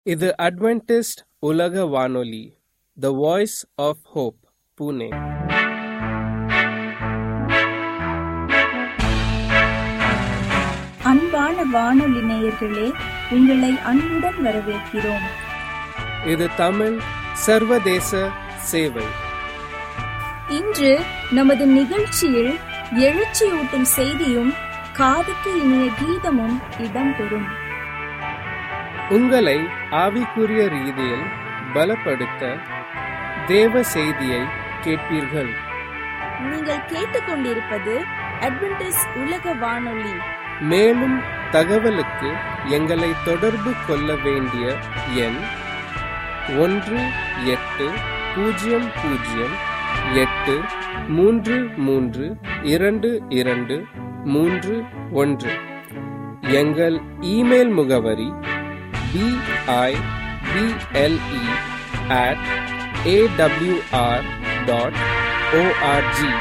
இது அட்வென்டிஸ்ட் உலக வானொலி the Voice of Hope Pune அன்பான வானொலி நேயர்களே உங்களை அன்புடன் வரவேற்கிறோம் இது தமிழ் சர்வதேச சேவை இன்று நமது நிகழ்ச்சியில் எழுச்சியூட்டும் செய்தியும் காதுக்கு இனிய கீதமும் இடம்பெறும் உங்களை ஆவிக்குரிய ரீதியில் பலப்படுத்த தேவ செய்தியை கேட்பீர்கள் நீங்கள் கேட்டுக்கொண்டிருப்பது அட்வென்டிஸ் உலக வானொலி மேலும் தகவலுக்கு எங்களை தொடர்பு கொள்ள வேண்டிய எண் ஒன்று எட்டு பூஜ்ஜியம் பூஜ்ஜியம் எட்டு மூன்று மூன்று இரண்டு இரண்டு மூன்று ஒன்று எங்கள் இமெயில் முகவரி PIBLE at AWR dot ORG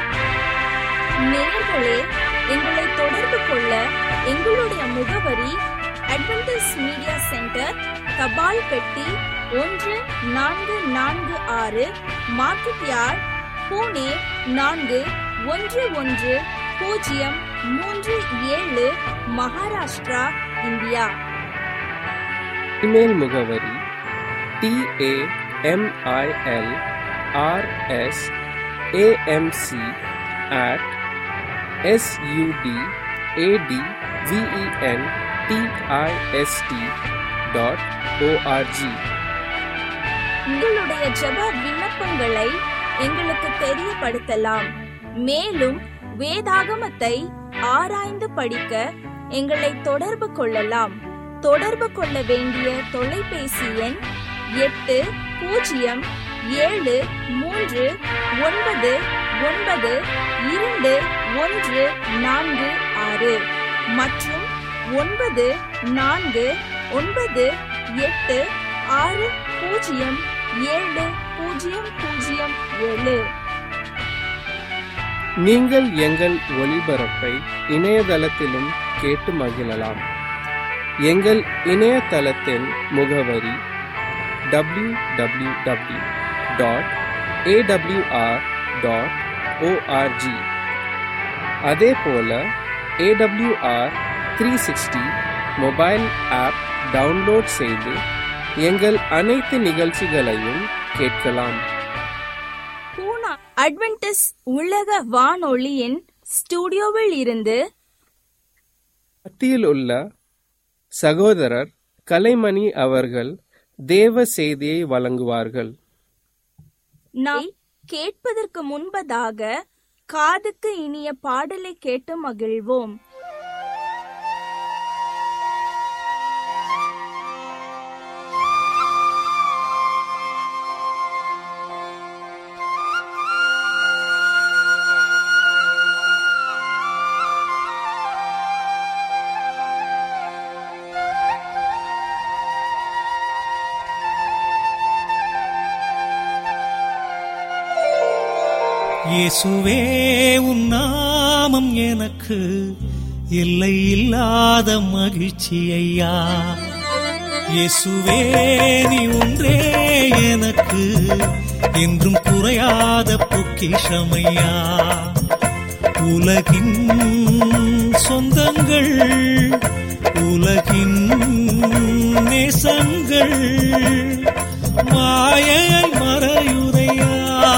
நேயர்களே எங்களை தொடர்பு கொள்ள எங்களுடைய முகவரி அட்வென்டிஸ் மீடியா சென்டர் தபால் பெட்டி ஒன்று நான்கு நான்கு ஆறு மார்க்கெட் யார்ட் பூனே நான்கு ஒன்று ஒன்று பூஜ்ஜியம் மூன்று ஏழு மகாராஷ்டிரா இந்தியா இமெயில் முகவரி TAMIL RS AMC at SUD AD VEN TIST dot ORG உங்களுடைய ஜெப விண்ணப்பங்களை எங்களுக்கு தெரியப்படுத்தலாம் மேலும் வேதாகமத்தை ஆராய்ந்து படிக்க எங்களை தொடர்பு கொள்ளலாம் தொடர்பு கொள்ள வேண்டிய தொலைபேசி எண் எட்டு பூஜ்ஜியம் ஏழு மூன்று ஒன்பது ஒன்பது இரண்டு ஒன்று நான்கு ஆறு மற்றும் ஒன்பது நான்கு ஒன்பது எட்டு ஆறு பூஜ்ஜியம் ஏழு பூஜ்ஜியம் பூஜ்ஜியம் ஏழு நீங்கள் எங்கள் ஒளிபரப்பை இணையதளத்திலும் கேட்டு மகிழலாம் எங்கள் இணையதளத்தின் முகவரி W W W dot AWR dot ORG அதே போல AWR three sixty mobile app download செய்து எங்கள் அனைத்து நிகழ்ச்சிகளையும் கேட்கலாம் பூனா அட்வென்டிஸ் உலக வானொலியின் ஸ்டுடியோவில் இருந்து மத்தியில் உள்ள சகோதரர் கலைமணி அவர்கள் தேவ செய்தியை வழங்குவார்கள் நாம் கேட்பதற்கு முன்பதாக காதுக்கு இனிய பாடலை கேட்டு மகிழ்வோம் இயேசுவே உன் நாமம் எனக்கு எல்லை இல்லாத மகிழ்ச்சி ஐயா இயேசுவே நீ ஒன்றே எனக்கு என்றும் குறையாத பொக்கிஷமையா உலகின் சொந்தங்கள் உலகின் நேசங்கள் மாயையாய் மறையுதையா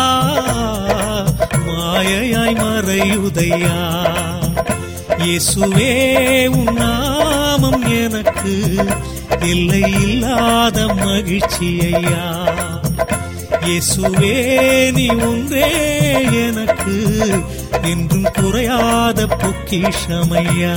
மாயையாய் மறையுதையா இயேசுவே உன் நாமம் எனக்கு எல்லை இல்லாத மகிழ்ச்சி ஐயா இயேசுவே நீ ஒன்றே எனக்கு என்றும் குறையாத பொக்கிஷமையா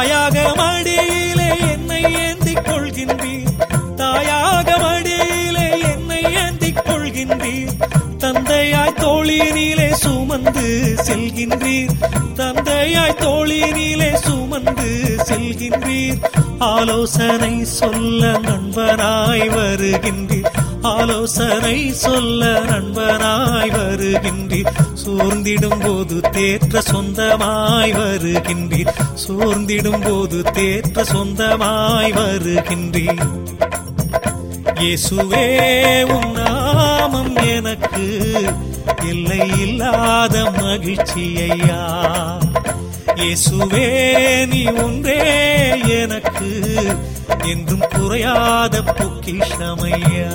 தாயாக மடியிலே என்னை ஏந்திக் கொள்கின்றீர் தாயாக மடியிலே என்னை ஏந்திக் கொள்கின்றீர் தந்தையாய் தோளினிலே சுமந்து செல்கின்றீர் தந்தையாய் தோளினிலே சுமந்து செல்கின்றீர் ஆலோசனை சொல்ல நண்பனாய் வருகின்றீர் ஆலோசனை சொல்ல நண்பனாய் வருகின்றீர் சோர்ந்திடும் போது தேற்ற சொந்தமாய் வருகின்றீர் சோர்ந்திடும் போது தேற்ற சொந்தமாய் வருகின்றீர் இயேசுவே உம் நாமம் எனக்கு எல்லை இல்லாத மகிழ்ச்சி ஐயா இயேசுவே நீ ஒன்றே எனக்கு என்றும் குறையாத பொக்கிஷமையா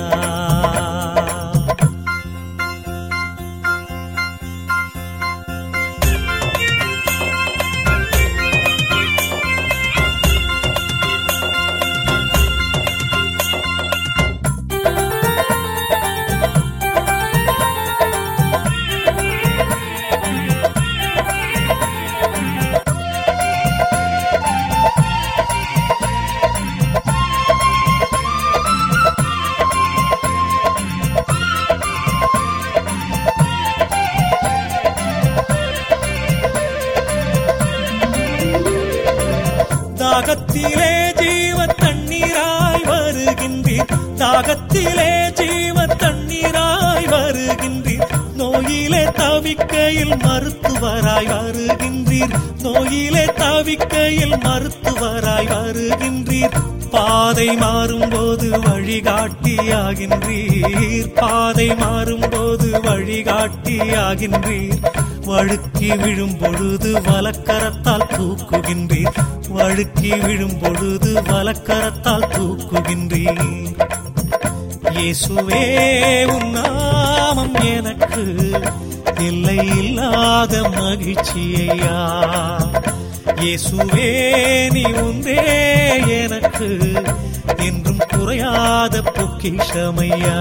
தாகத்திலே ஜீவ தண்ணீராய் வருகின்றீர் தாகத்திலே ஜீவ தண்ணீராய் வருகின்றீர் நோயிலே தவிக்கையில் மருத்துவராய் வருகின்றீர் நோயிலே தவிக்கையில் மருத்துவராய் வருகின்றீர் பாதை மாறும்போது வழிகாட்டியாகின்றீர் பாதை மாறும்போது வழிகாட்டியாகின்றீர் வழுக்கி விழும் பொழுது வலக்கரத்தால் தூக்குகின்றீர் வழுக்கி விழும் பொழுது வலக்கரத்தால் தூக்குகின்றீர் இயேசுவே உன் நாமம் எனக்கு எல்லை இல்லாத மகிழ்ச்சியையா இயேசுவே நீ ஒன்றே எனக்கு என்றும் குறையாத பொக்கிஷமையா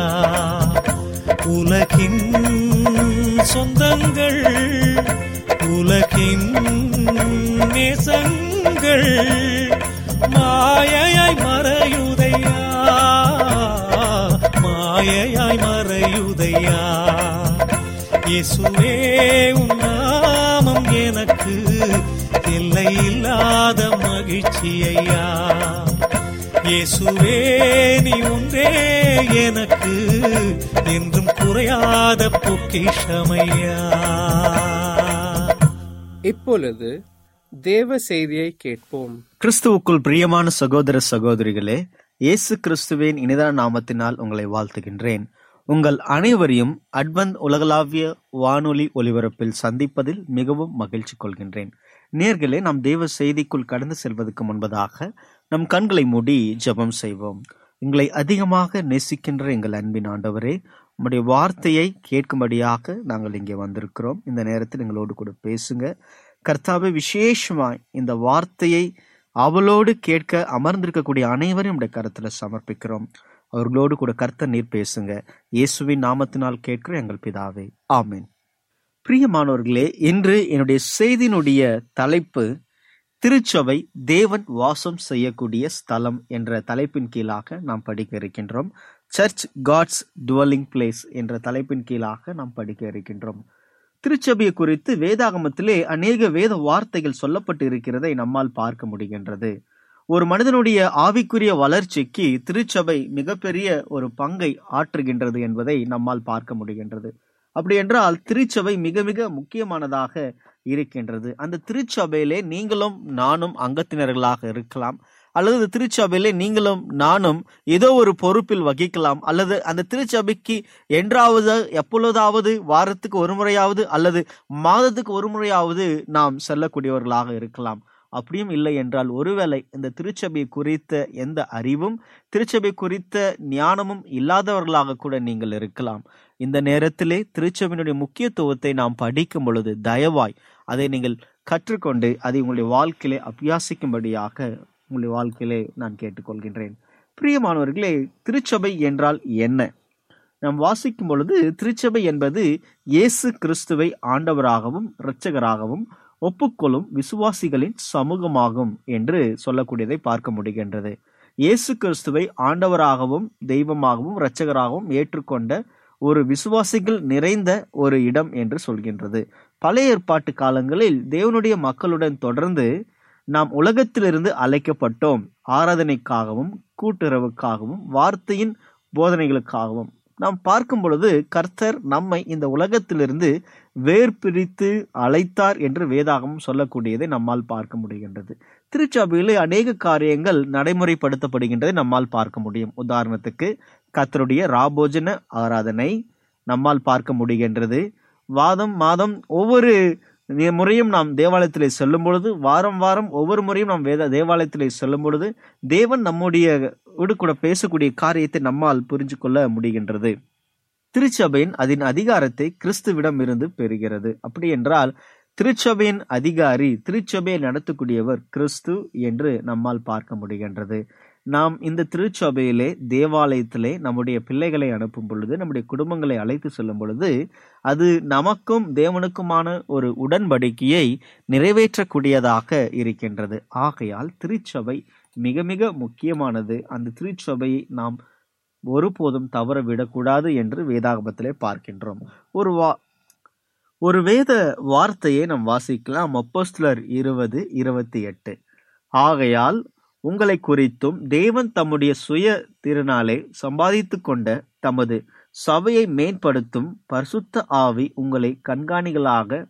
உலகின் சொந்தங்கள் உலகின் நேசங்கள் மாயையாய் மறையுதையா மாயையாய் மறையுதையா இயேசுவே உன் நாமம் எனக்கு எல்லை இல்லாத மகிழ்ச்சியையா இயேசுவே நீ ஒன்றே எனக்கு என்றும் குறையாத பொக்கிஷமையா இப்பொழுது தேவ செய்தியை கேட்போம் கிறிஸ்துவுக்குள் பிரியமான சகோதர சகோதரிகளே இயேசு கிறிஸ்துவின் இனிதான நாமத்தினால் உங்களை வாழ்த்துகின்றேன் உங்கள் அனைவரையும் அட்வந்த் உலகளாவிய வானொலி ஒலிபரப்பில் சந்திப்பதில் மிகவும் மகிழ்ச்சி கொள்கின்றேன் நேர்களே நாம் தேவ செய்திக்குள் கடந்து செல்வதற்கு முன்பதாக நம் கண்களை மூடி ஜெபம் செய்வோம் உங்களை அதிகமாக நேசிக்கின்ற எங்கள் அன்பின் ஆண்டவரே உம்முடைய வார்த்தையை கேட்கும்படியாக நாங்கள் இங்கே வந்திருக்கிறோம் இந்த நேரத்தில் எங்களோடு கூட பேசுங்க கர்த்தாவே விசேஷமாய் இந்த வார்த்தையை அவளோடு கேட்க அமர்ந்திருக்கக்கூடிய அனைவரையும் உடைய கருத்துல சமர்ப்பிக்கிறோம் அவர்களோடு கூட கர்த்தர் நீர் பேசுங்க இயேசுவின் நாமத்தினால் கேட்கிற எங்கள் பிதாவே ஆமென் பிரியமானவர்களே இன்று என்னுடைய செய்தியினுடைய தலைப்பு திருச்சபை தேவன் வாசம் செய்யக்கூடிய ஸ்தலம் என்ற தலைப்பின் கீழாக நாம் படிக்க இருக்கின்றோம் சர்ச் காட்ஸ் டுவெல்லிங் பிளேஸ் என்ற தலைப்பின் கீழாக நாம் படிக்க இருக்கின்றோம் திருச்சபையை குறித்து வேதாகமத்திலே அநேக வேத வார்த்தைகள் சொல்லப்பட்டு இருக்கிறதை நம்மால் பார்க்க முடிகின்றது ஒரு மனிதனுடைய ஆவிக்குரிய வளர்ச்சிக்கு திருச்சபை மிகப்பெரிய ஒரு பங்கை ஆற்றுகின்றது என்பதை நம்மால் பார்க்க முடிகின்றது அப்படி என்றால் திருச்சபை மிக மிக முக்கியமானதாக இருக்கின்றது அந்த திருச்சபையிலே நீங்களும் நானும் அங்கத்தினர்களாக இருக்கலாம் அல்லது திருச்சபையிலே நீங்களும் நானும் ஏதோ ஒரு பொறுப்பில் வகிக்கலாம் அல்லது அந்த திருச்சபைக்கு என்றாவது எப்பொழுதாவது வாரத்துக்கு ஒரு முறையாவது அல்லது மாதத்துக்கு ஒரு முறையாவது நாம் செல்லக்கூடியவர்களாக இருக்கலாம் அப்படியும் இல்லை என்றால் ஒருவேளை இந்த திருச்சபை குறித்த எந்த அறிவும் திருச்சபை குறித்த ஞானமும் இல்லாதவர்களாக கூட நீங்கள் இருக்கலாம் இந்த நேரத்திலே திருச்சபையினுடைய முக்கியத்துவத்தை நாம் படிக்கும் பொழுது தயவாய் அதை நீங்கள் கற்றுக்கொண்டு அதை உங்களுடைய வாழ்க்கையிலே அபியாசிக்கும்படியாக உங்களுடைய வாழ்க்கையிலே நான் கேட்டுக்கொள்கின்றேன் பிரியமானவர்களே திருச்சபை என்றால் என்ன நாம் வாசிக்கும் பொழுது திருச்சபை என்பது இயேசு கிறிஸ்துவை ஆண்டவராகவும் இரட்சகராகவும் ஒப்புக்கொள்ளும் விசுவாசிகளின் சமூகமாகும் என்று சொல்லக்கூடியதை பார்க்க முடிகின்றது இயேசு கிறிஸ்துவை ஆண்டவராகவும் தெய்வமாகவும் இரட்சகராகவும் ஏற்றுக்கொண்ட ஒரு விசுவாசிகள் நிறைந்த ஒரு இடம் என்று சொல்கின்றது பழைய ஏற்பாட்டு காலங்களில் தேவனுடைய மக்களுடன் தொடர்ந்து நாம் உலகத்திலிருந்து அழைக்கப்பட்டோம் ஆராதனைக்காகவும் கூட்டுறவுக்காகவும் வார்த்தையின் போதனைகளுக்காகவும் நாம் பார்க்கும் பொழுது கர்த்தர் நம்மை இந்த உலகத்திலிருந்து வேர் பிரித்து அழைத்தார் என்று வேதாகமும் சொல்லக்கூடியதை நம்மால் பார்க்க முடிகின்றது திருச்சபையிலே அநேக காரியங்கள் நடைமுறைப்படுத்தப்படுகின்றதை நம்மால் பார்க்க முடியும் உதாரணத்துக்கு கர்த்தருடைய ராபோஜன ஆராதனை நம்மால் பார்க்க முடிகின்றது வாதம் மாதம் ஒவ்வொரு நி- முறையும் நாம் தேவாலயத்திலே செல்லும் பொழுது வாரம் வாரம் ஒவ்வொரு முறையும் நாம் வேத தேவாலயத்திலே செல்லும் பொழுது தேவன் நம்முடைய ஈடு கூட பேசக்கூடிய காரியத்தை நம்மால் புரிஞ்சு கொள்ள முடிகின்றது திருச்சபையின் அதன் அதிகாரத்தை கிறிஸ்துவிடம் இருந்து பெறுகிறது அப்படி என்றால் திருச்சபையின் அதிகாரி திருச்சபையை நடத்தக்கூடியவர் கிறிஸ்து என்று நம்மால் பார்க்க முடிகின்றது நாம் இந்த திருச்சபையிலே தேவாலயத்திலே நம்முடைய பிள்ளைகளை அனுப்பும் பொழுது நம்முடைய குடும்பங்களை அழைத்து செல்லும் பொழுது அது நமக்கும் தேவனுக்குமான ஒரு உடன்படிக்கையை நிறைவேற்றக்கூடியதாக இருக்கின்றது ஆகையால் திருச்சபை மிக மிக முக்கியமானது அந்த திருச்சபையை நாம் ஒருபோதும் தவற விடக்கூடாது என்று வேதாகமத்திலே பார்க்கின்றோம் ஒரு வா ஒரு வேத வார்த்தையை நாம் வாசிக்கலாம் அப்போஸ்தலர் இருபது இருபத்தி எட்டு ஆகையால் உங்களை குறித்தும் தேவன் தம்முடைய சுய திருநாளை சம்பாதித்துக் கொண்ட தமது சபையை மேம்படுத்தும் பரிசுத்த ஆவி உங்களை கண்காணிகளாக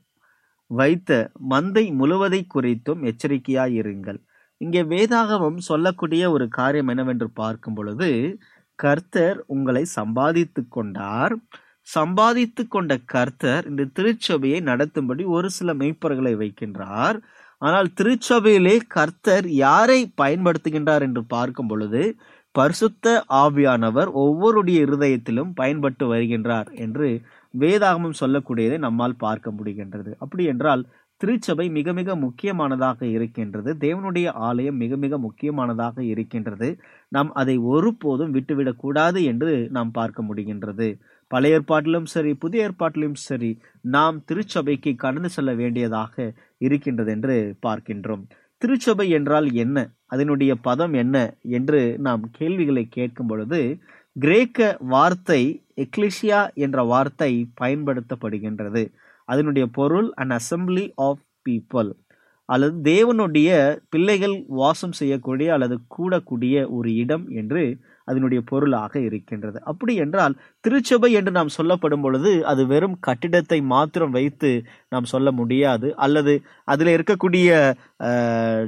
வைத்த மந்தை முழுவதை குறித்தும் எச்சரிக்கையாயிருங்கள் இங்கே வேதாகமம் சொல்லக்கூடிய ஒரு காரியம் என்னவென்று பார்க்கும் பொழுது கர்த்தர் உங்களை சம்பாதித்துக் கொண்டார் சம்பாதித்து கொண்ட கர்த்தர் இந்த திருச்சபையை நடத்தும்படி ஒரு சில மெய்ப்பர்களை வைக்கின்றார் ஆனால் திருச்சபையிலே கர்த்தர் யாரை பயன்படுத்துகின்றார் என்று பார்க்கும் பொழுது பரிசுத்த ஆவியானவர் ஒவ்வொருடைய இருதயத்திலும் பயன்பட்டு வருகின்றார் என்று வேதாகமம் சொல்லக்கூடியதை நம்மால் பார்க்க முடிகின்றது அப்படி என்றால் திருச்சபை மிக மிக முக்கியமானதாக இருக்கின்றது தேவனுடைய ஆலயம் மிக மிக முக்கியமானதாக இருக்கின்றது நாம் அதை ஒருபோதும் விட்டுவிடக் கூடாது என்று நாம் பார்க்க முடிகின்றது பழைய ஏற்பாட்டிலும் சரி புதிய ஏற்பாட்டிலும் சரி நாம் திருச்சபைக்கு கடந்து செல்ல வேண்டியதாக இருக்கின்றது என்று பார்க்கின்றோம் திருச்சபை என்றால் என்ன அதனுடைய பதம் என்ன என்று நாம் கேள்விகளை கேட்கும் பொழுது கிரேக்க வார்த்தை எக்லிஷியா என்ற வார்த்தை பயன்படுத்தப்படுகின்றது அதனுடைய பொருள் அன் அசம்பிளி ஆஃப் பீப்புள் அல்லது தேவனுடைய பிள்ளைகள் வாசம் செய்யக்கூடிய அல்லது கூடக்கூடிய ஒரு இடம் என்று அதனுடைய பொருளாக இருக்கின்றது அப்படி என்றால் திருச்சபை என்று நாம் சொல்லப்படும் பொழுது அது வெறும் கட்டிடத்தை மாத்திரம் வைத்து நாம் சொல்ல முடியாது அல்லது அதில் இருக்கக்கூடிய அஹ்,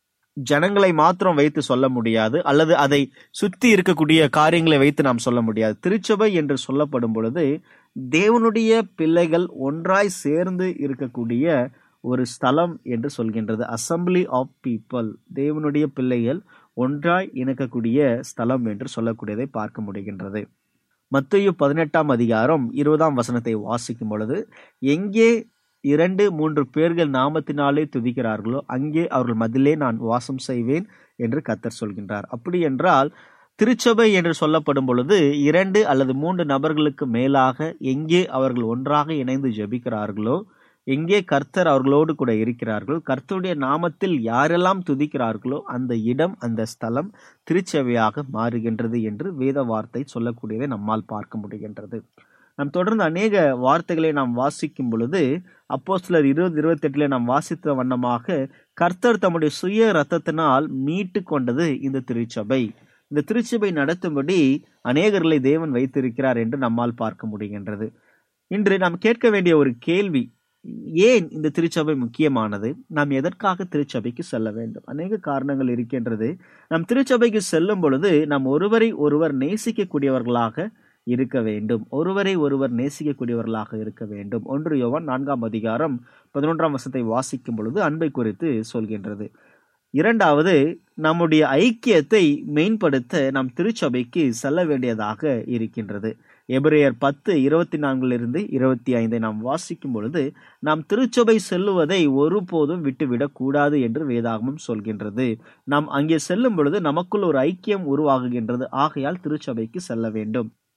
ஜனங்களை மாத்திரம் வைத்து சொல்ல முடியாது அல்லது அதை சுத்தி இருக்கக்கூடிய காரியங்களை வைத்து நாம் சொல்ல முடியாது திருச்சபை என்று சொல்லப்படும் பொழுது தேவனுடைய பிள்ளைகள் ஒன்றாய் சேர்ந்து இருக்கக்கூடிய ஒரு ஸ்தலம் என்று சொல்கின்றது அசம்பிளி ஆஃப் பீப்புள் தேவனுடைய பிள்ளைகள் ஒன்றாய் இணைக்கக்கூடிய ஸ்தலம் என்று சொல்லக்கூடியதை பார்க்க முடிகின்றது மத்தேயு பதினெட்டாம் அதிகாரம் இருபதாம் வசனத்தை வாசிக்கும் பொழுது எங்கே இரண்டு மூன்று பேர்கள் நாமத்தினாலே துதிக்கிறார்களோ அங்கே அவர்கள் மதிலே நான் வாசம் செய்வேன் என்று கத்தர் சொல்கின்றார் அப்படி என்றால் திருச்சபை என்று சொல்லப்படும் பொழுது இரண்டு அல்லது மூன்று நபர்களுக்கு மேலாக எங்கே அவர்கள் ஒன்றாக இணைந்து ஜெபிக்கிறார்களோ எங்கே கர்த்தர் அவர்களோடு கூட இருக்கிறார்கள் கர்த்தருடைய நாமத்தில் யாரெல்லாம் துதிக்கிறார்களோ அந்த இடம் அந்த ஸ்தலம் திருச்சபையாக மாறுகின்றது என்று வேத வார்த்தை சொல்லக்கூடியதை நம்மால் பார்க்க முடிகின்றது நாம் தொடர்ந்து அநேக வார்த்தைகளை நாம் வாசிக்கும் பொழுது அப்போ சிலர் இருபது இருபத்தி எட்டுல நாம் வாசித்த வண்ணமாக கர்த்தர் தம்முடைய சுய ரத்தத்தினால் மீட்டு கொண்டது இந்த திருச்சபை இந்த திருச்சபை நடத்தும்படி அநேகர்களை தேவன் வைத்திருக்கிறார் என்று நம்மால் பார்க்க முடிகின்றது இன்று நாம் கேட்க வேண்டிய ஒரு கேள்வி ஏன் இந்த திருச்சபை முக்கியமானது நாம் எதற்காக திருச்சபைக்கு செல்ல வேண்டும் அநேக காரணங்கள் இருக்கின்றது நாம் திருச்சபைக்கு செல்லும் பொழுது நாம் ஒருவரை ஒருவர் நேசிக்கக்கூடியவர்களாக இருக்க வேண்டும் ஒருவரை ஒருவர் நேசிக்கக்கூடியவர்களாக இருக்க வேண்டும் ஒன்று யோவான் நான்காம் அதிகாரம் பதினொன்றாம் வசத்தை வாசிக்கும் பொழுது அன்பை குறித்து சொல்கின்றது இரண்டாவது நம்முடைய ஐக்கியத்தை மேம்படுத்த நாம் திருச்சபைக்கு செல்ல வேண்டியதாக இருக்கின்றது எபிரேயர் பத்து இருபத்தி நான்கிலிருந்து இருபத்தி ஐந்தை நாம் வாசிக்கும் பொழுது நாம் திருச்சபை செல்லுவதை ஒருபோதும் விட்டுவிடக் கூடாது என்று வேதாகமம் சொல்கின்றது நாம் அங்கே செல்லும் பொழுது நமக்குள் ஒரு ஐக்கியம் உருவாகுகின்றது ஆகையால் திருச்சபைக்கு செல்ல வேண்டும்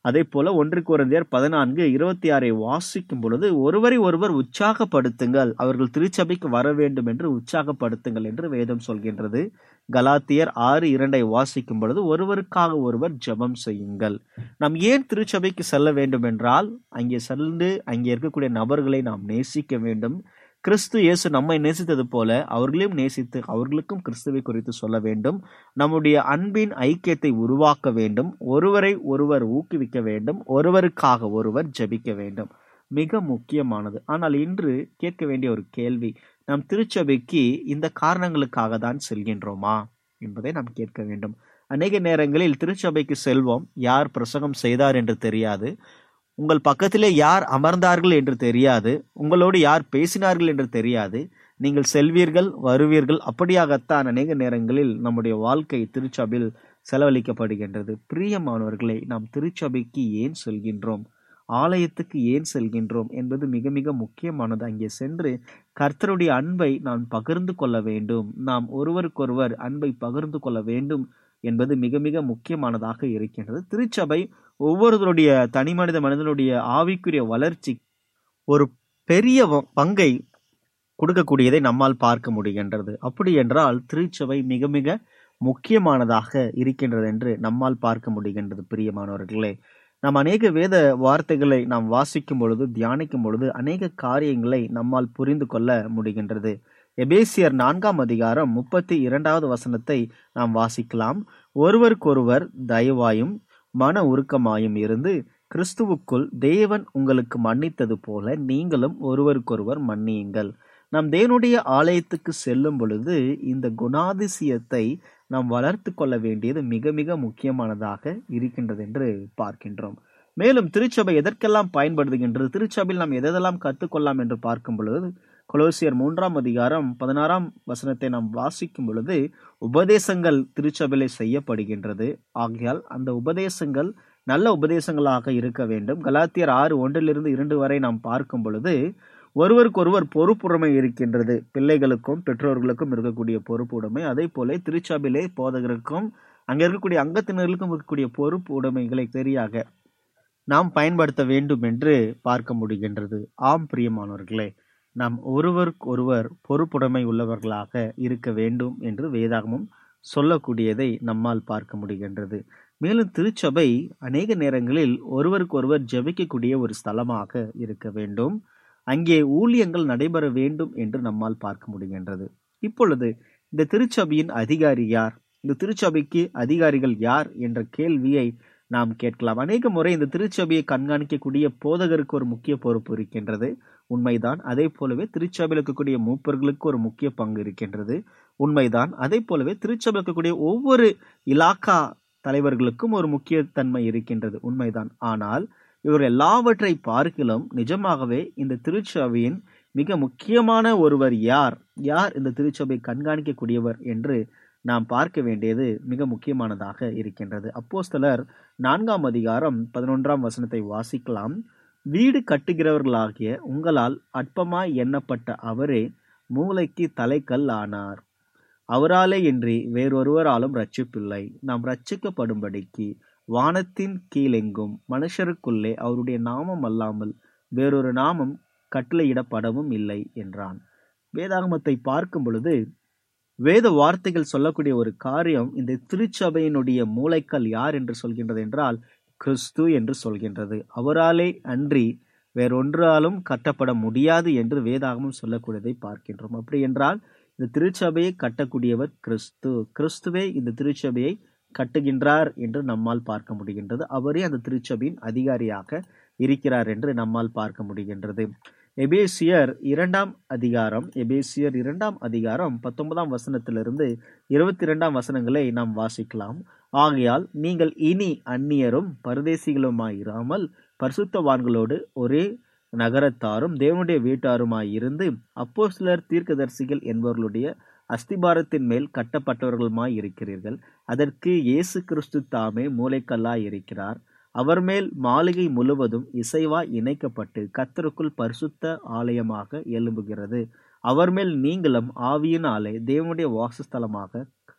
அதே போல ஒன்று குறைந்தர் பதினான்கு இருபத்தி ஆறை வாசிக்கும் பொழுது ஒருவரை ஒருவர் உற்சாகப்படுத்துங்கள் அவர்கள் திருச்சபைக்கு வர வேண்டும் என்று உற்சாகப்படுத்துங்கள் என்று வேதம் சொல்கின்றது கலாத்தியர் ஆறு இரண்டை வாசிக்கும் பொழுது ஒருவருக்காக ஒருவர் ஜெபம் செய்யுங்கள் நாம் ஏன் திருச்சபைக்கு செல்ல வேண்டும் என்றால் அங்கே சென்று அங்கே இருக்கக்கூடிய நபர்களை நாம் நேசிக்க வேண்டும் கிறிஸ்து இயேசு நம்மை நேசித்தது போல அவர்களையும் நேசித்து அவர்களுக்கும் கிறிஸ்துவை குறித்து சொல்ல வேண்டும் நம்முடைய அன்பின் ஐக்கியத்தை உருவாக்க வேண்டும் ஒருவரை ஒருவர் ஊக்குவிக்க வேண்டும் ஒருவருக்காக ஒருவர் ஜெபிக்க வேண்டும் மிக முக்கியமானது ஆனால் இன்று கேட்க வேண்டிய ஒரு கேள்வி நாம் திருச்சபைக்கு இந்த காரணங்களுக்காக தான் செல்கின்றோமா என்பதை நாம் கேட்க வேண்டும் அநேக நேரங்களில் திருச்சபைக்கு செல்வோம் யார் பிரசங்கம் செய்தார் என்று தெரியாது உங்கள் பக்கத்திலே யார் அமர்ந்தார்கள் என்று தெரியாது உங்களோடு யார் பேசினார்கள் என்று தெரியாது நீங்கள் செல்வீர்கள் வருவீர்கள் அப்படியாகத்தான் அநேக நேரங்களில் நம்முடைய வாழ்க்கை திருச்சபையில் செலவழிக்கப்படுகின்றது பிரியமானவர்களை நாம் திருச்சபைக்கு ஏன் செல்கின்றோம் ஆலயத்துக்கு ஏன் செல்கின்றோம் என்பது மிக மிக முக்கியமானது அங்கே சென்று கர்த்தருடைய அன்பை நாம் பகிர்ந்து கொள்ள வேண்டும் நாம் ஒருவருக்கொருவர் அன்பை பகிர்ந்து கொள்ள வேண்டும் என்பது மிக மிக முக்கியமானதாக இருக்கின்றது திருச்சபை ஒவ்வொருவருடைய தனி மனித மனிதனுடைய ஆவிக்குரிய வளர்ச்சி ஒரு பெரிய வ- பங்கை கொடுக்கக்கூடியதை நம்மால் பார்க்க முடிகின்றது அப்படி என்றால் திருச்சபை மிக மிக முக்கியமானதாக இருக்கின்றது என்று நம்மால் பார்க்க முடிகின்றது பிரியமானவர்களே நாம் அநேக வேத வார்த்தைகளை நாம் வாசிக்கும் பொழுது தியானிக்கும் பொழுது அநேக காரியங்களை நம்மால் புரிந்து கொள்ள முடிகின்றது எபேசியர் நான்காம் அதிகாரம் முப்பத்தி இரண்டாவது வசனத்தை நாம் வாசிக்கலாம் ஒருவருக்கொருவர் தயவாயும் மன உருக்கமாயும் இருந்து கிறிஸ்துவுக்குள் தேவன் உங்களுக்கு மன்னித்தது போல நீங்களும் ஒருவருக்கொருவர் மன்னியுங்கள் நாம் தேவனுடைய ஆலயத்துக்கு செல்லும் பொழுது இந்த குணாதிசயத்தை நாம் வளர்த்து கொள்ள வேண்டியது மிக மிக முக்கியமானதாக இருக்கின்றது என்று பார்க்கின்றோம் மேலும் திருச்சபை எதற்கெல்லாம் பயன்படுத்துகின்றது திருச்சபையில் நாம் எதெல்லாம் கற்றுக்கொள்ளலாம் என்று பார்க்கும் பொழுது கொலோசியர் மூன்றாம் அதிகாரம் பதினாறாம் வசனத்தை நாம் வாசிக்கும் பொழுது உபதேசங்கள் திருச்சபையிலே செய்யப்படுகின்றது ஆகையால் அந்த உபதேசங்கள் நல்ல உபதேசங்களாக இருக்க வேண்டும் கலாத்தியர் ஆறு ஒன்றிலிருந்து இரண்டு வரை நாம் பார்க்கும் பொழுது ஒருவருக்கொருவர் பொறுப்புடைமை இருக்கின்றது பிள்ளைகளுக்கும் பெற்றோர்களுக்கும் இருக்கக்கூடிய பொறுப்புடைமை அதே போல திருச்சபையிலே போதகருக்கும் அங்க இருக்கக்கூடிய அங்கத்தினர்களுக்கும் இருக்கக்கூடிய பொறுப்பு உடைமைகளை சரியாக நாம் பயன்படுத்த வேண்டும் என்று பார்க்க முடிகின்றது ஆம் பிரியமானவர்களே நாம் ஒருவருக்கொருவர் பொறுப்புடைமை உள்ளவர்களாக இருக்க வேண்டும் என்று வேதாகமும் சொல்லக்கூடியதை நம்மால் பார்க்க முடிகின்றது மேலும் திருச்சபை அநேக நேரங்களில் ஒருவருக்கொருவர் ஜெபிக்கக்கூடிய ஒரு ஸ்தலமாக இருக்க வேண்டும் அங்கே ஊழியங்கள் நடைபெற வேண்டும் என்று நம்மால் பார்க்க முடிகின்றது இப்பொழுது இந்த திருச்சபையின் அதிகாரி யார் இந்த திருச்சபைக்கு அதிகாரிகள் யார் என்ற கேள்வியை நாம் கேட்கலாம் அநேக முறை இந்த திருச்சபையை கண்காணிக்கக்கூடிய போதகருக்கு ஒரு முக்கிய பொறுப்பு இருக்கின்றது உண்மைதான் அதே போலவே திருச்சபையில் இருக்கக்கூடிய மூப்பர்களுக்கு ஒரு முக்கிய பங்கு இருக்கின்றது உண்மைதான் அதே போலவே திருச்சபையில் இருக்கக்கூடிய ஒவ்வொரு இலாக்கா தலைவர்களுக்கும் ஒரு முக்கியத்தன்மை இருக்கின்றது உண்மைதான் ஆனால் இவர் எல்லாவற்றை பார்க்கிலும் நிஜமாகவே இந்த திருச்சபையின் மிக முக்கியமான ஒருவர் யார் யார் இந்த திருச்சபை கண்காணிக்கக்கூடியவர் என்று நாம் பார்க்க வேண்டியது மிக முக்கியமானதாக இருக்கின்றது அப்போஸ்தலர் நான்காம் அதிகாரம் பதினொன்றாம் வசனத்தை வாசிக்கலாம் வீடு கட்டுகிறவர்களாகிய உங்களால் அற்பமாய் எண்ணப்பட்ட அவரே மூளைக்கு தலைக்கல் ஆனார் அவராலே இன்றி வேறொருவராலும் ரட்சிப்பில்லை நாம் ரட்சிக்கப்படும்படிக்கு வானத்தின் கீழெங்கும் மனுஷருக்குள்ளே அவருடைய நாமம் அல்லாமல் வேறொரு நாமம் கட்டளையிடப்படவும் இல்லை என்றான் வேதாகமத்தை பார்க்கும் பொழுது வேத வார்த்தைகள் சொல்லக்கூடிய ஒரு காரியம் இந்த திருச்சபையினுடைய மூளைக்கல் யார் என்று சொல்கின்றது என்றால் கிறிஸ்து என்று சொல்கின்றது அவராலே அன்றி வேறொன்றாலும் கட்டப்பட முடியாது என்று வேதாகமும் சொல்லக்கூடியதை பார்க்கின்றோம் அப்படி என்றால் இந்த திருச்சபையை கட்டக்கூடியவர் கிறிஸ்து கிறிஸ்துவே இந்த திருச்சபையை கட்டுகின்றார் என்று நம்மால் பார்க்க முடிகின்றது அவரே அந்த திருச்சபையின் அதிகாரியாக இருக்கிறார் என்று நம்மால் பார்க்க முடிகின்றது எபேசியர் இரண்டாம் அதிகாரம் எபேசியர் இரண்டாம் அதிகாரம் பத்தொன்பதாம் வசனத்திலிருந்து இருபத்தி இரண்டாம் வசனங்களை நாம் வாசிக்கலாம் ஆகையால் நீங்கள் இனி அந்நியரும் பரதேசிகளுமாயிராமல் பரிசுத்தவான்களோடு ஒரே நகரத்தாரும் தேவனுடைய வீட்டாருமாய் இருந்து அப்போ சிலர் தீர்க்கதரிசிகள் என்பவர்களுடைய அஸ்திபாரத்தின் மேல் கட்டப்பட்டவர்களுமாய் இருக்கிறீர்கள் அதற்கு இயேசு கிறிஸ்து தாமே மூளைக்கல்லாய் இருக்கிறார் அவர் மேல் மாளிகை முழுவதும் இசைவாய் இணைக்கப்பட்டு கத்தருக்குள் பரிசுத்த ஆலயமாக எழும்புகிறது அவர் மேல் நீங்களும் ஆவியினாலே தேவனுடைய வாசஸ்தலமாக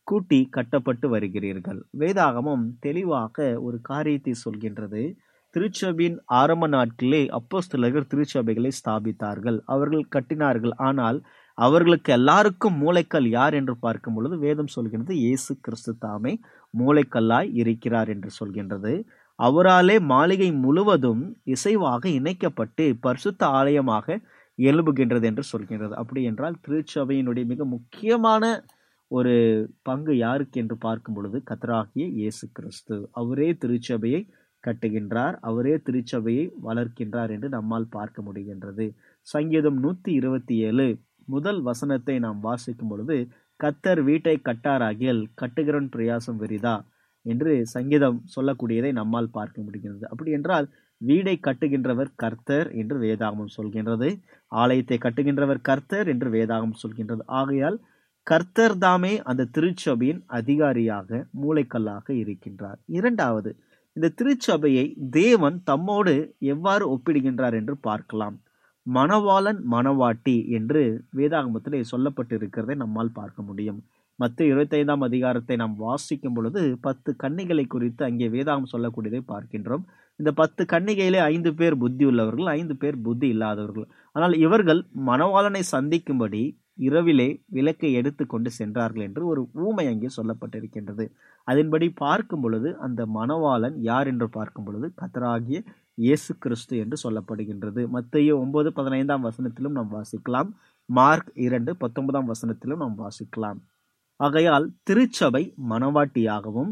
கூட்டி கட்டப்பட்டு வருகிறீர்கள் வேதாகமம் தெளிவாக ஒரு காரியத்தை சொல்கின்றது திருச்சபையின் ஆரம்ப நாட்களிலே அப்போஸ்தலர்கள் திருச்சபைகளை ஸ்தாபித்தார்கள் அவர்கள் கட்டினார்கள் ஆனால் அவர்களுக்கு எல்லாருக்கும் மூளைக்கல் யார் என்று பார்க்கும் பொழுது வேதம் சொல்கின்றது இயேசு கிறிஸ்து தாமே மூளைக்கல்லாய் இருக்கிறார் என்று சொல்கின்றது அவராலே மாளிகை முழுவதும் இசைவாக இணைக்கப்பட்டு பரிசுத்த ஆலயமாக எழும்புகின்றது என்று சொல்கின்றது அப்படி என்றால் திருச்சபையினுடைய மிக முக்கியமான ஒரு பங்கு யாருக்கு என்று பார்க்கும் பொழுது கத்தராகிய இயேசு கிறிஸ்து அவரே திருச்சபையை கட்டுகின்றார் அவரே திருச்சபையை வளர்க்கின்றார் என்று நம்மால் பார்க்க முடிகின்றது சங்கீதம் நூத்தி இருபத்தி ஏழு முதல் வசனத்தை நாம் வாசிக்கும் பொழுது கத்தர் வீட்டை கட்டாராகியல் கட்டுகிறன் பிரயாசம் வெரிதா என்று சங்கீதம் சொல்லக்கூடியதை நம்மால் பார்க்க முடிகிறது அப்படி என்றால் வீடை கட்டுகின்றவர் கர்த்தர் என்று வேதாகமம் சொல்கின்றது ஆலயத்தை கட்டுகின்றவர் கர்த்தர் என்று வேதாகமம் சொல்கின்றது ஆகையால் கர்த்தர் தாமே அந்த திருச்சபையின் அதிகாரியாக மூளைக்கல்லாக இருக்கின்றார் இரண்டாவது இந்த திருச்சபையை தேவன் தம்மோடு எவ்வாறு ஒப்பிடுகின்றார் என்று பார்க்கலாம் மணவாளன் மணவாட்டி என்று வேதாகமத்திலே சொல்லப்பட்டிருக்கிறதை நம்மால் பார்க்க முடியும் மத்த இருபத்தைந்தாம் அதிகாரத்தை நாம் வாசிக்கும் பொழுது பத்து கன்னிகளை குறித்து அங்கே வேதாகம் சொல்லக்கூடியதை பார்க்கின்றோம் இந்த பத்து கன்னிகையிலே ஐந்து பேர் புத்தி உள்ளவர்கள் ஐந்து பேர் புத்தி இல்லாதவர்கள் ஆனால் இவர்கள் மணவாளனை சந்திக்கும்படி இரவிலே விளக்கை எடுத்து கொண்டு சென்றார்கள் என்று ஒரு ஊமை அங்கே சொல்லப்பட்டிருக்கின்றது அதன்படி பார்க்கும் பொழுது அந்த மணவாளன் யார் என்று பார்க்கும் பொழுது கத்தராகிய இயேசு கிறிஸ்து என்று சொல்லப்படுகின்றது மத்திய ஒன்பது பதினைந்தாம் வசனத்திலும் நாம் வாசிக்கலாம் மார்க் இரண்டு பத்தொன்பதாம் வசனத்திலும் நாம் வாசிக்கலாம் ஆகையால் திருச்சபை மணவாட்டியாகவும்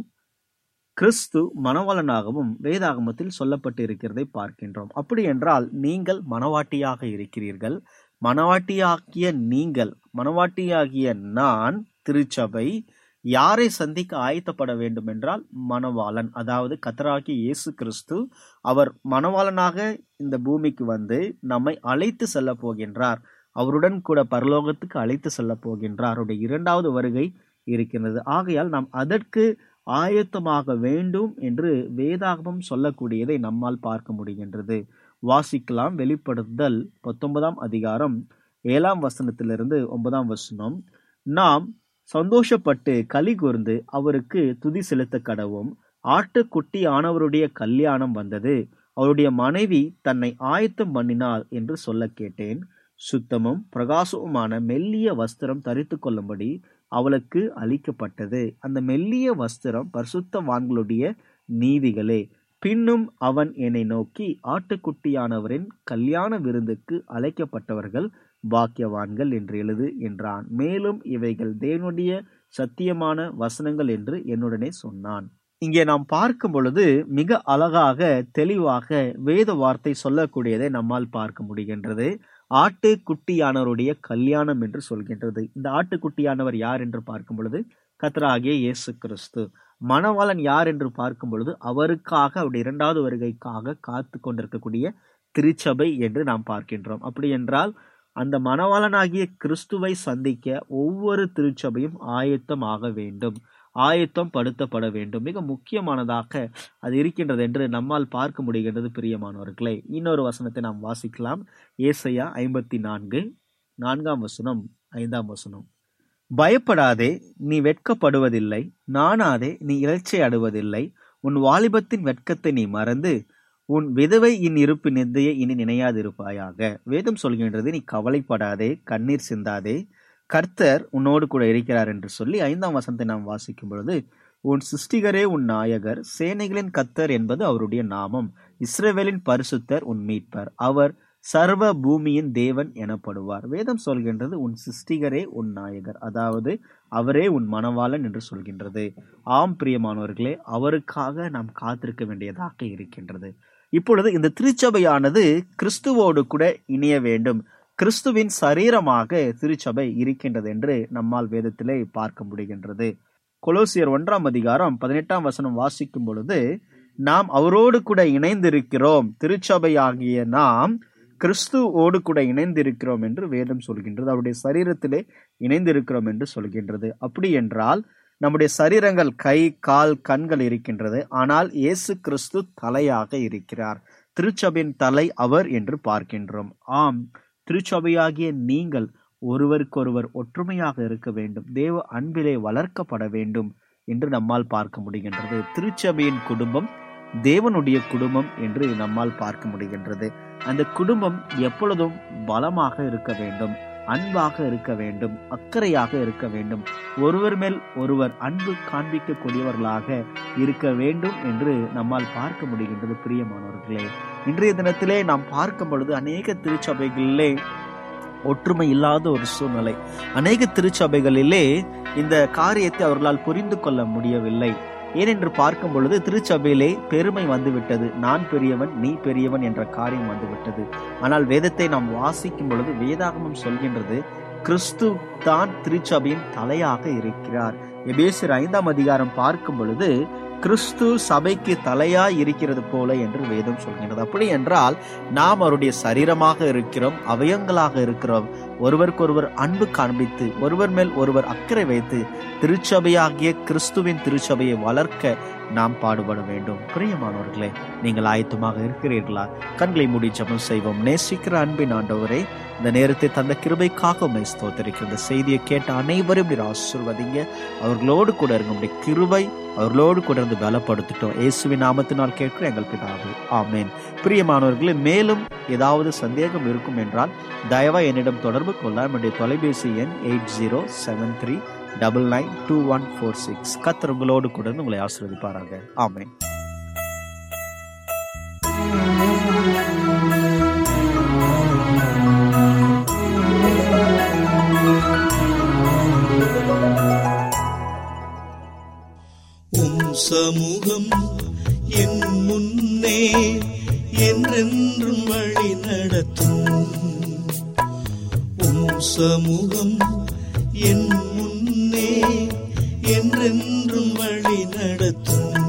கிறிஸ்து மணவாளனாகவும் வேதாகமத்தில் சொல்லப்பட்டு இருக்கிறதை பார்க்கின்றோம் அப்படி என்றால் நீங்கள் மணவாட்டியாக இருக்கிறீர்கள் மணவாட்டியாகிய நீங்கள் மணவாட்டியாகிய நான் திருச்சபை யாரை சந்திக்க ஆயத்தப்பட வேண்டும் என்றால் மணவாளன் அதாவது கத்தராகிய இயேசு கிறிஸ்து அவர் மணவாளனாக இந்த பூமிக்கு வந்து நம்மை அழைத்து செல்ல போகின்றார் அவருடன் கூட பரலோகத்துக்கு அழைத்து செல்ல போகின்றார் அவருடைய இரண்டாவது வருகை இருக்கின்றது ஆகையால் நாம் அதற்கு ஆயத்தமாக வேண்டும் என்று வேதாகமம் சொல்லக்கூடியதை நம்மால் பார்க்க முடிகின்றது வாசிக்கலாம் வெளிப்படுத்தல் பத்தொன்பதாம் அதிகாரம் ஏழாம் வசனத்திலிருந்து ஒன்பதாம் வசனம் நாம் சந்தோஷப்பட்டு களி கூர்ந்து அவருக்கு துதி செலுத்த கடவும் ஆட்டுக்குட்டி ஆனவருடைய கல்யாணம் வந்தது அவருடைய மனைவி தன்னை ஆயத்தம் பண்ணினாள் என்று சொல்ல கேட்டேன் சுத்தமும் பிரகாசமுமான மெல்லிய வஸ்திரம் தரித்து கொள்ளும்படி அவளுக்கு அளிக்கப்பட்டது அந்த மெல்லிய வஸ்திரம் பரிசுத்தவான்களுடைய நீதிகளே பின்னும் அவன் என்னை நோக்கி ஆட்டுக்குட்டியானவரின் கல்யாண விருந்துக்கு அழைக்கப்பட்டவர்கள் பாக்கியவான்கள் என்று எழுது என்றான் மேலும் இவைகள் தேவனுடைய சத்தியமான வசனங்கள் என்று என்னுடனே சொன்னான் இங்கே நாம் பார்க்கும் பொழுது மிக அழகாக தெளிவாக வேத வார்த்தை சொல்லக்கூடியதை நம்மால் பார்க்க முடிகின்றது ஆட்டுக்குட்டியானவருடைய கல்யாணம் என்று சொல்கின்றது இந்த ஆட்டுக்குட்டியானவர் யார் என்று பார்க்கும் பொழுது கத்தராகிய இயேசு கிறிஸ்து மணவாளன் யார் என்று பார்க்கும் பொழுது அவருக்காக அவருடைய இரண்டாவது வருகைக்காக காத்து கொண்டிருக்கக்கூடிய திருச்சபை என்று நாம் பார்க்கின்றோம் அப்படி என்றால் அந்த மணவாளனாகிய கிறிஸ்துவை சந்திக்க ஒவ்வொரு திருச்சபையும் ஆயத்தம் ஆக வேண்டும் ஆயத்தம் படுத்தப்பட வேண்டும் மிக முக்கியமானதாக அது இருக்கின்றது என்று நம்மால் பார்க்க முடிகின்றது பிரியமானவர்களே இன்னொரு வசனத்தை நாம் வாசிக்கலாம் ஏசையா ஐம்பத்தி நான்கு நான்காம் வசனம் ஐந்தாம் வசனம் பயப்படாதே நீ வெட்கப்படுவதில்லை நாணாதே நீ இறைச்சை அடுவதில்லை உன் வாலிபத்தின் வெட்கத்தை நீ மறந்து உன் விதவை இன் இருப்பு நிந்தையை இனி நினையாதிருப்பாயாக வேதம் சொல்கின்றது நீ கவலைப்படாதே கண்ணீர் சிந்தாதே கர்த்தர் உன்னோடு கூட இருக்கிறார் என்று சொல்லி ஐந்தாம் வசனத்தை நாம் வாசிக்கும் பொழுது உன் சிருஷ்டிகரே உன் நாயகர் சேனைகளின் கத்தர் என்பது அவருடைய நாமம் இஸ்ரேவேலின் பரிசுத்தர் உன் மீட்பர் அவர் சர்வ பூமியின் தேவன் எனப்படுவார் வேதம் சொல்கின்றது உன் சிருஷ்டிகரே உன் நாயகர் அதாவது அவரே உன் மணவாளன் என்று சொல்கின்றது ஆம் பிரியமானவர்களே அவருக்காக நாம் காத்திருக்க வேண்டியதாக இருக்கின்றது இப்பொழுது இந்த திருச்சபையானது கிறிஸ்துவோடு கூட இணைய வேண்டும் கிறிஸ்துவின் சரீரமாக திருச்சபை இருக்கின்றது என்று நம்மால் வேதத்திலே பார்க்க முடிகின்றது கொலோசியர் ஒன்றாம் அதிகாரம் பதினெட்டாம் வசனம் வாசிக்கும் பொழுது நாம் அவரோடு கூட இணைந்திருக்கிறோம் திருச்சபையாகிய நாம் கிறிஸ்துவோடு கூட இணைந்திருக்கிறோம் என்று வேதம் சொல்கின்றது அவருடைய சரீரத்திலே இணைந்திருக்கிறோம் என்று சொல்கின்றது அப்படி என்றால் நம்முடைய சரீரங்கள் கை கால் கண்கள் இருக்கின்றது ஆனால் இயேசு கிறிஸ்து தலையாக இருக்கிறார் திருச்சபையின் தலை அவர் என்று பார்க்கின்றோம் ஆம் திருச்சபையாகிய நீங்கள் ஒருவருக்கொருவர் ஒற்றுமையாக இருக்க வேண்டும் தேவ அன்பிலே வளர்க்கப்பட வேண்டும் என்று நம்மால் பார்க்க முடிகின்றது திருச்சபையின் குடும்பம் தேவனுடைய குடும்பம் என்று நம்மால் பார்க்க முடிகின்றது அந்த குடும்பம் எப்பொழுதும் பலமாக இருக்க வேண்டும் அன்பாக இருக்க வேண்டும் அக்கறையாக இருக்க வேண்டும் ஒருவர் மேல் ஒருவர் அன்பு காண்பிக்கக்கூடியவர்களாக இருக்க வேண்டும் என்று நம்மால் பார்க்க முடிகின்றது பிரியமானவர்களே இன்றைய தினத்திலே நாம் பார்க்கும் பொழுது அநேக திருச்சபைகளிலே ஒற்றுமை இல்லாத ஒரு சூழ்நிலை அநேக திருச்சபைகளிலே இந்த காரியத்தை அவர்களால் புரிந்து கொள்ள முடியவில்லை ஏனென்று பார்க்கும் பொழுது திருச்சபையிலே பெருமை வந்துவிட்டது நான் பெரியவன் நீ பெரியவன் என்ற காரியம் வந்துவிட்டது ஆனால் வேதத்தை நாம் வாசிக்கும் பொழுது வேதாகமம் சொல்கின்றது கிறிஸ்து தான் திருச்சபையின் தலையாக இருக்கிறார் எபேசியர் ஐந்தாம் அதிகாரம் பார்க்கும் பொழுது கிறிஸ்து சபைக்கு தலையாய் இருக்கிறது போல என்று வேதம் சொல்கின்றது அப்படி என்றால் நாம் அவருடைய சரீரமாக இருக்கிறோம் அவயங்களாக இருக்கிறோம் ஒருவருக்கொருவர் அன்பு காண்பித்து ஒருவர் மேல் ஒருவர் அக்கறை வைத்து திருச்சபையாகிய கிறிஸ்துவின் திருச்சபையை வளர்க்க நாம் பாடுபட வேண்டும் பிரியமானவர்களே நீங்கள் ஆயத்தமாக இருக்கிறீர்களா கண்களை மூடி ஜெபம் செய்வோம் நேசிக்கிற அன்பின் ஆண்டவரே இந்த நேரத்தை தந்த கிருபைக்காக உண்மை ஸ்தோத்தரிக்கிற இந்த செய்தியை கேட்ட அனைவரும் நீர் ஆசிர்வதிங்க அவர்களோடு கூட இருங்க உடைய கிருபை அவர்களோடு கூட இருந்து பலப்படுத்திட்டோம் இயேசுவின் நாமத்தினால் கேட்கிற எங்கள் பிதாவே ஆமேன் பிரியமானவர்களே மேலும் ஏதாவது சந்தேகம் இருக்கும் என்றால் தயவா என்னிடம் தொடர்பு கொள்ள என்னுடைய தொலைபேசி எண் eight zero seven three double nine two one four six Qatar உங்களோடு கூட இருந்து உங்களை ஆசீர்வதிப்பாராக ஆமேன் உம் சமூகம் என் முன்னே என்றென்றும் வழி நடத்தும் உம் சமூகம் என் முன்னே என்றென்றும் வழி நடத்தும்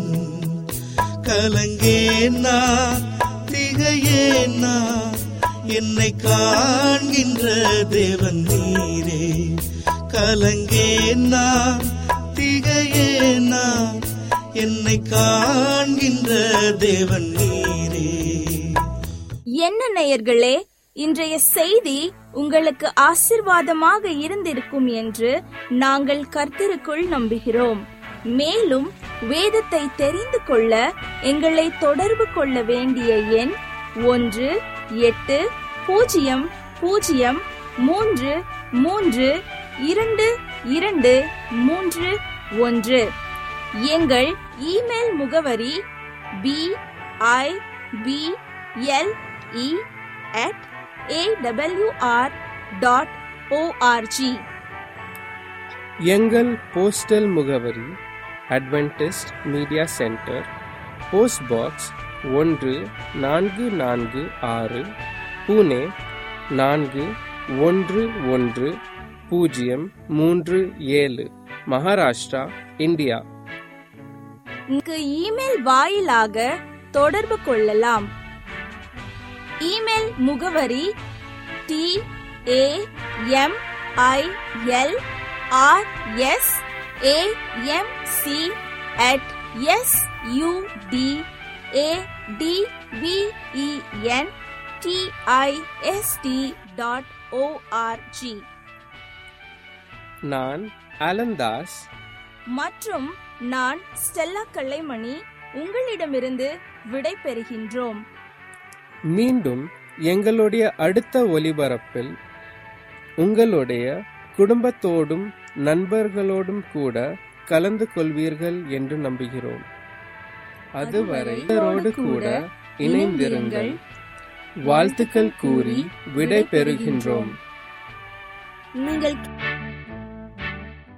கலங்கேனா திகையேனா என்னை காண்கின்ற தேவன் நீரே கலங்கேனா திகையேனா என்னை காண்கின்ற தேவன் நீரே என்ன நேயர்களே இன்றைய செய்தி உங்களுக்கு ஆசிர்வாதமாக இருந்திருக்கும் என்று நாங்கள் கர்த்தருக்குள் நம்புகிறோம் மேலும் வேதத்தை தெரிந்து கொள்ள எங்களை தொடர்பு கொள்ள வேண்டிய எண் ஒன்று எட்டு பூஜ்ஜியம் பூஜ்ஜியம் மூன்று மூன்று இரண்டு இரண்டு மூன்று ஒன்று எங்கள் இமெயில் முகவரி P I B L E at AWR dot ORG எங்கள் போஸ்டல் முகவரி Adventist media centre post box ஒன்று நான்கு நான்கு ஆறு புனே நான்கு ஒன்று ஒன்று பூஜ்ஜியம் மூன்று ஏழு மகாராஷ்டிரா இந்தியா இங்கு இமெயில் வாயிலாக தொடர்பு கொள்ளலாம் இமெயில் முகவரி T A M I L R S A M C at S U D A D V E N T I S T dot ORG நான் அலந்தாஸ் மற்றும் நான் ஸ்டெல்லா கல்லைமணி உங்களிடமிருந்து விடை பெறுகின்றோம் மீண்டும் எங்களுடைய அடுத்த ஒலிபரப்பில் உங்களுடைய குடும்பத்தோடும் நண்பர்களோடும் கூட கலந்து கொள்வீர்கள் என்று நம்புகிறோம் அதுவரை இவரோடு கூட இணைந்திருங்கள் வாழ்த்துக்கள் கூறி விடை பெறுகின்றோம் நீங்கள்